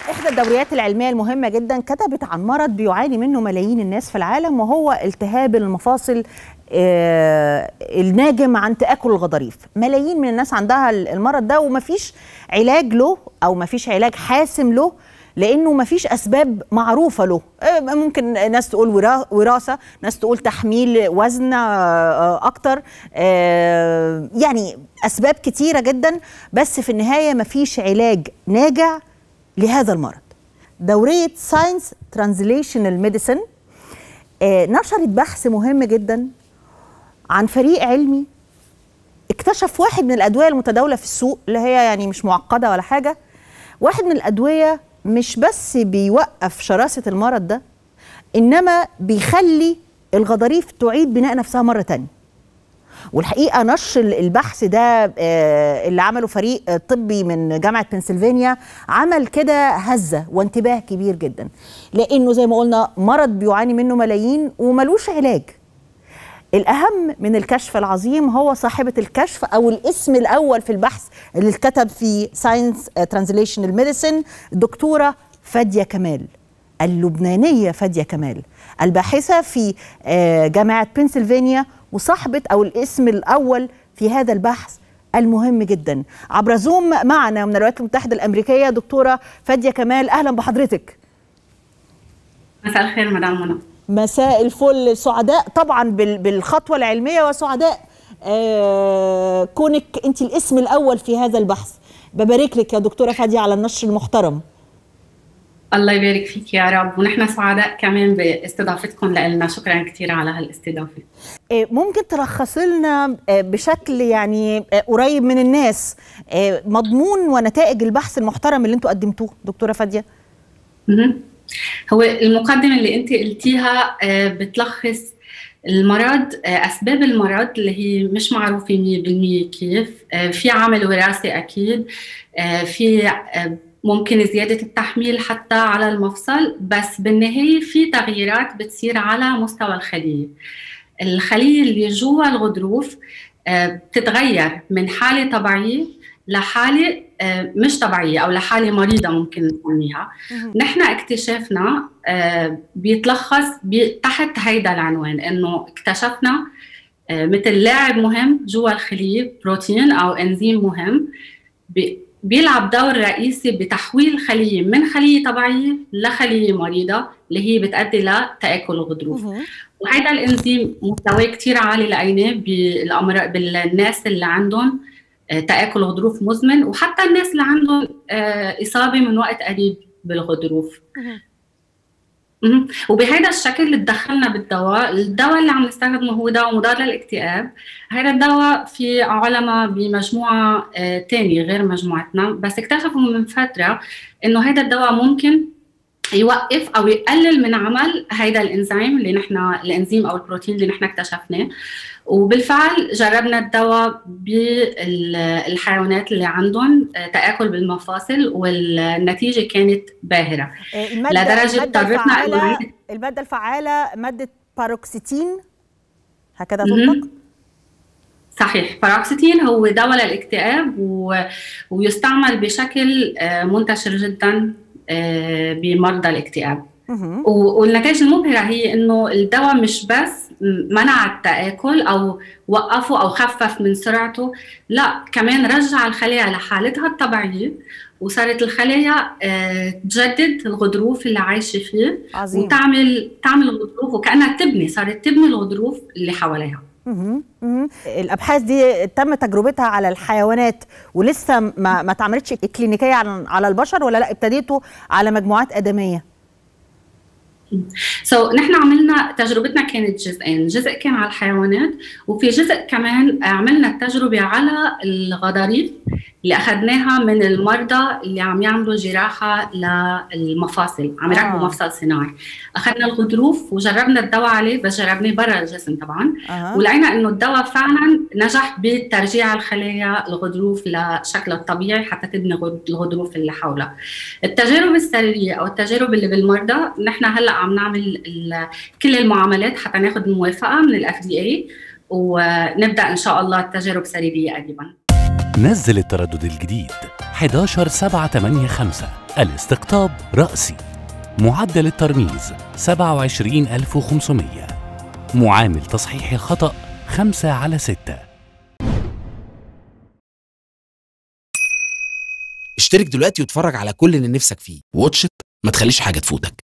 إحدى الدوريات العلمية المهمة جدا كتبت عن مرض بيعاني منه ملايين الناس في العالم وهو التهاب المفاصل آه، الناجم عن تآكل الغضاريف ملايين من الناس عندها المرض ده ومفيش علاج له أو مفيش علاج حاسم له لانه مفيش اسباب معروفه له آه، ممكن ناس تقول ورا- وراثه ناس تقول تحميل وزن آه، اكتر آه، يعني اسباب كتيره جدا بس في النهايه مفيش علاج ناجع لهذا المرض دوريه ساينس ترانزليشنال ميديسن نشرت بحث مهم جدا عن فريق علمي اكتشف واحد من الادويه المتداوله في السوق اللي هي يعني مش معقده ولا حاجه واحد من الادويه مش بس بيوقف شراسه المرض ده انما بيخلي الغضاريف تعيد بناء نفسها مره تانية والحقيقه نشر البحث ده آه، اللي عمله فريق آه، طبي من جامعه بنسلفانيا عمل كده هزه وانتباه كبير جدا لانه زي ما قلنا مرض بيعاني منه ملايين وملوش علاج الأهم من الكشف العظيم هو صاحبة الكشف أو الاسم الأول في البحث اللي اتكتب في ساينس ترانزليشنال ميديسن الدكتورة فادية كمال اللبنانية فادية كمال الباحثة في آه، جامعة بنسلفانيا وصاحبة أو الاسم الأول في هذا البحث المهم جدا عبر زوم معنا من الولايات المتحدة الأمريكية دكتورة فادية كمال أهلا بحضرتك مساء الخير مدام منى مساء الفل سعداء طبعا بال- بالخطوه العلميه وسعداء آه كونك انت الاسم الاول في هذا البحث ببارك لك يا دكتوره فاديه على النشر المحترم الله يبارك فيك يا رب ونحن سعداء كمان باستضافتكم لنا شكرا كثير على هالاستضافه آه ممكن تلخصي لنا آه بشكل يعني آه قريب من الناس آه مضمون ونتائج البحث المحترم اللي انتوا قدمتوه دكتوره فاديه مهم. هو المقدمه اللي انت قلتيها آه، بتلخص المرض آه، اسباب المرض اللي هي مش معروفه 100% كيف آه، في عامل وراثي اكيد آه، في آه، ممكن زياده التحميل حتى على المفصل بس بالنهايه في تغييرات بتصير على مستوى الخليه الخليه اللي جوا الغضروف آه، بتتغير من حاله طبيعيه لحاله آه، مش طبيعيه او لحاله مريضه ممكن نسميها نحن اكتشافنا آه، بيتلخص بي- تحت هيدا العنوان انه اكتشفنا آه، مثل لاعب مهم جوا الخليه بروتين او انزيم مهم بي- بيلعب دور رئيسي بتحويل خليه من خليه طبيعيه لخليه مريضه اللي هي بتؤدي لتاكل الغضروف وهذا الانزيم مستواه كثير عالي لقيناه بالامراض بالناس اللي عندهم آه، تاكل غضروف مزمن وحتى الناس اللي عندهم آه، اصابه من وقت قريب بالغضروف مهم. وبهذا الشكل تدخلنا بالدواء الدواء اللي عم نستخدمه هو دواء مضاد للاكتئاب هذا الدواء في علماء بمجموعة آه، تانية غير مجموعتنا بس اكتشفوا من فترة انه هذا الدواء ممكن يوقف او يقلل من عمل هيدا الانزيم اللي نحن الانزيم او البروتين اللي نحن اكتشفناه وبالفعل جربنا الدواء بالحيوانات اللي عندهم آه، تآكل بالمفاصل والنتيجة كانت باهرة آه، المادة- لدرجة المادة اضطرتنا الفعالة إنه نعيد- المادة الفعالة مادة باروكسيتين هكذا مهم. تنطق صحيح باروكسيتين هو دواء للاكتئاب و... ويستعمل بشكل آه، منتشر جدا آه، بمرضى الاكتئاب مهم. و- والنتائج المبهرة هي انه الدواء مش بس منع التآكل او وقفه او خفف من سرعته لا كمان رجع الخلايا لحالتها الطبيعية وصارت الخلايا آه، تجدد الغضروف اللي عايشة فيه عظيم وتعمل تعمل غضروف وكأنها تبني صارت تبني الغضروف اللي حواليها مهم. مهم. الابحاث دي تم تجربتها على الحيوانات ولسه ما ما اتعملتش كلينيكيه على على البشر ولا لا ابتديتوا على مجموعات ادميه سو so, نحن عملنا تجربتنا كانت جزئين جزء كان على الحيوانات وفي جزء كمان عملنا التجربة على الغضاريف اللي أخذناها من المرضى اللي عم يعملوا جراحة للمفاصل عم يركبوا آه. مفصل صناعي أخذنا الغضروف وجربنا الدواء عليه بس جربناه برا الجسم طبعا أه. ولقينا انه الدواء فعلا نجح بترجيع الخلايا الغضروف لشكلها الطبيعي حتى تبني غض- الغضروف اللي حولها. التجارب السريريه او التجارب اللي بالمرضى نحن هلا عم نعمل ال- كل المعاملات حتى ناخذ الموافقه من الاف دي اي ونبدا ان شاء الله التجارب السريريه قريبا. نزل التردد الجديد 11785 الاستقطاب رأسي معدل الترميز 27500 معامل تصحيح الخطأ 5 على 6 اشترك دلوقتي واتفرج على كل اللي نفسك فيه واتش إت، ما تخليش حاجة تفوتك